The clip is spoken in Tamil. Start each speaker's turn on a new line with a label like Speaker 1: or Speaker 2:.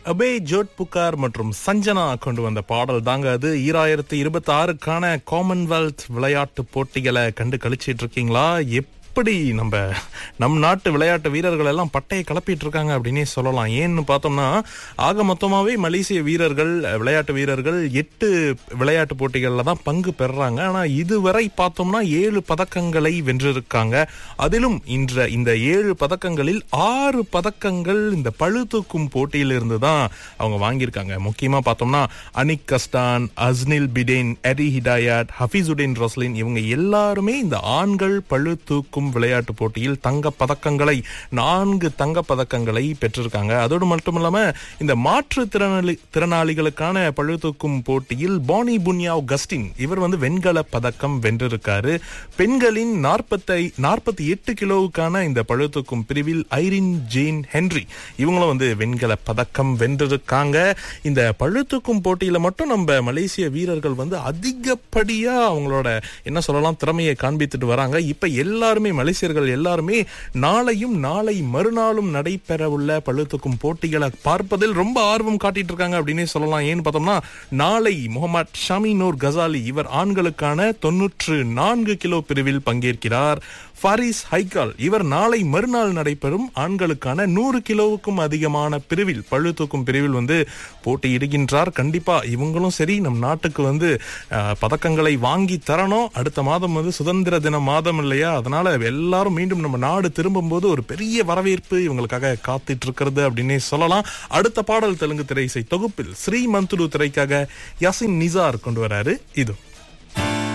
Speaker 1: அபே ஜோட் புகார் மற்றும் சஞ்சனா கொண்டு வந்த பாடல் தாங்க அது ஈராயிரத்தி இருபத்தி ஆறுக்கான காமன்வெல்த் விளையாட்டு போட்டிகளை கண்டு கழிச்சிட்டு இருக்கீங்களா எப்படி நம்ம நம் நாட்டு விளையாட்டு வீரர்கள் எல்லாம் பட்டையை கிளப்பிட்டு இருக்காங்க அப்படின்னே சொல்லலாம் ஏன்னு பார்த்தோம்னா ஆக மொத்தமாவே மலேசிய வீரர்கள் விளையாட்டு வீரர்கள் எட்டு விளையாட்டு போட்டிகள்ல தான் பங்கு பெறுறாங்க ஆனா இதுவரை பார்த்தோம்னா ஏழு பதக்கங்களை வென்றிருக்காங்க அதிலும் இன்ற இந்த ஏழு பதக்கங்களில் ஆறு பதக்கங்கள் இந்த பழு தூக்கும் போட்டியில் இருந்து தான் அவங்க வாங்கியிருக்காங்க முக்கியமா பார்த்தோம்னா அனிக் கஸ்டான் அஸ்னில் பிடேன் எரி ஹிடாயத் ஹஃபீசுடீன் ரொஸ்லின் இவங்க எல்லாருமே இந்த ஆண்கள் பழு தூக்கும் விளையாட்டு போட்டியில் தங்க பதக்கங்களை நான்கு தங்க பதக்கங்களை பெற்றிருக்காங்க அதோடு மட்டும் இல்லாம இந்த மாற்று திறனாளி திறனாளிகளுக்கான பழு தூக்கும் போட்டியில் பானி புன்யாவ் கஸ்டின் இவர் வந்து வெண்கல பதக்கம் வென்றிருக்காரு பெண்களின் நாற்பத்தை நாற்பத்தி எட்டு கிலோவுக்கான இந்த பழு தூக்கும் பிரிவில் ஐரின் ஜேன் ஹென்றி இவங்களும் வந்து வெண்கல பதக்கம் வென்றிருக்காங்க இந்த பழு தூக்கும் போட்டியில மட்டும் நம்ம மலேசிய வீரர்கள் வந்து அதிகப்படியா அவங்களோட என்ன சொல்லலாம் திறமையை காண்பித்துட்டு வராங்க இப்ப எல்லாருமே மலேசியர்கள் எல்லாருமே நாளையும் நாளை மறுநாளும் நடைபெற உள்ள பழுத்துக்கும் போட்டிகளை பார்ப்பதில் ரொம்ப ஆர்வம் காட்டிட்டு இருக்காங்க அப்படின்னே சொல்லலாம் ஏன்னு பார்த்தோம்னா நாளை முகமது ஷமினூர் கசாலி இவர் ஆண்களுக்கான தொன்னூற்று நான்கு கிலோ பிரிவில் பங்கேற்கிறார் ஃபாரிஸ் ஹைகால் இவர் நாளை மறுநாள் நடைபெறும் ஆண்களுக்கான நூறு கிலோவுக்கும் அதிகமான பிரிவில் பழு தூக்கும் பிரிவில் வந்து போட்டியிடுகின்றார் கண்டிப்பா இவங்களும் சரி நம் நாட்டுக்கு வந்து அஹ், பதக்கங்களை வாங்கி தரணும் அடுத்த மாதம் வந்து சுதந்திர தின மாதம் இல்லையா அதனால எல்லாரும் மீண்டும் நம்ம நாடு திரும்பும் போது ஒரு பெரிய வரவேற்பு இவங்களுக்காக காத்துட்டு இருக்கிறது அப்படின்னே சொல்லலாம் அடுத்த பாடல் தெலுங்கு திரை இசை தொகுப்பில் ஸ்ரீ மந்துரு திரைக்காக யாசின் நிசார் கொண்டு வராரு இது